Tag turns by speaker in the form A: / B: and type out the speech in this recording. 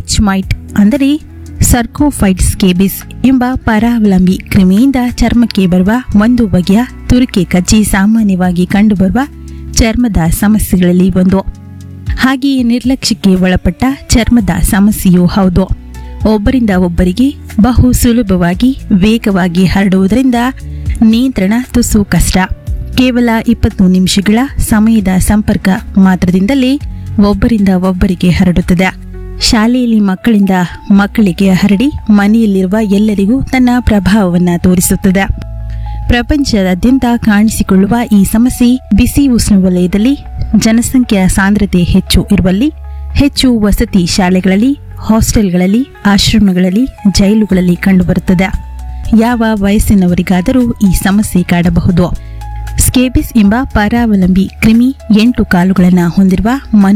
A: H mite ಅಂದರೆ ಸರ್ಕೋಫೈಟ್ scabies ಎಂಬ ಪರಾವಲಂಬಿ ಕ್ರಿಮಿಯಿಂದ ಚರ್ಮಕ್ಕೆ ಬರುವ ಒಂದು ಬಗೆಯ ತುರಿಕೆ ಕಜ್ಜಿ ಸಾಮಾನ್ಯವಾಗಿ ಕಂಡುಬರುವ ಚರ್ಮದ ಸಮಸ್ಯೆಗಳಲ್ಲಿ ಒಂದು ಹಾಗೆಯೇ ನಿರ್ಲಕ್ಷ್ಯಕ್ಕೆ ಒಳಪಟ್ಟ ಚರ್ಮದ ಸಮಸ್ಯೆಯೂ ಹೌದು ಒಬ್ಬರಿಂದ ಒಬ್ಬರಿಗೆ ಬಹು ಸುಲಭವಾಗಿ ವೇಗವಾಗಿ ಹರಡುವುದರಿಂದ ನಿಯಂತ್ರಣ ತುಸು ಕಷ್ಟ ಕೇವಲ ಇಪ್ಪತ್ತು ನಿಮಿಷಗಳ ಸಮಯದ ಸಂಪರ್ಕ ಮಾತ್ರದಿಂದಲೇ ಒಬ್ಬರಿಂದ ಒಬ್ಬರಿಗೆ ಹರಡುತ್ತದೆ ಶಾಲೆಯಲ್ಲಿ ಮಕ್ಕಳಿಂದ ಮಕ್ಕಳಿಗೆ ಹರಡಿ ಮನೆಯಲ್ಲಿರುವ ಎಲ್ಲರಿಗೂ ತನ್ನ ಪ್ರಭಾವವನ್ನು ತೋರಿಸುತ್ತದೆ ಪ್ರಪಂಚದಾದ್ಯಂತ ಕಾಣಿಸಿಕೊಳ್ಳುವ ಈ ಸಮಸ್ಯೆ ಬಿಸಿ ಉಷ್ಣವಲಯದಲ್ಲಿ ಜನಸಂಖ್ಯೆಯ ಸಾಂದ್ರತೆ ಹೆಚ್ಚು ಇರುವಲ್ಲಿ ಹೆಚ್ಚು ವಸತಿ ಶಾಲೆಗಳಲ್ಲಿ ಹಾಸ್ಟೆಲ್ಗಳಲ್ಲಿ ಆಶ್ರಮಗಳಲ್ಲಿ ಜೈಲುಗಳಲ್ಲಿ ಕಂಡುಬರುತ್ತದೆ ಯಾವ ವಯಸ್ಸಿನವರಿಗಾದರೂ ಈ ಸಮಸ್ಯೆ ಕಾಡಬಹುದು ಸ್ಕೇಬಿಸ್ ಎಂಬ ಪರಾವಲಂಬಿ ಕ್ರಿಮಿ ಎಂಟು ಕಾಲುಗಳನ್ನು ಹೊಂದಿರುವ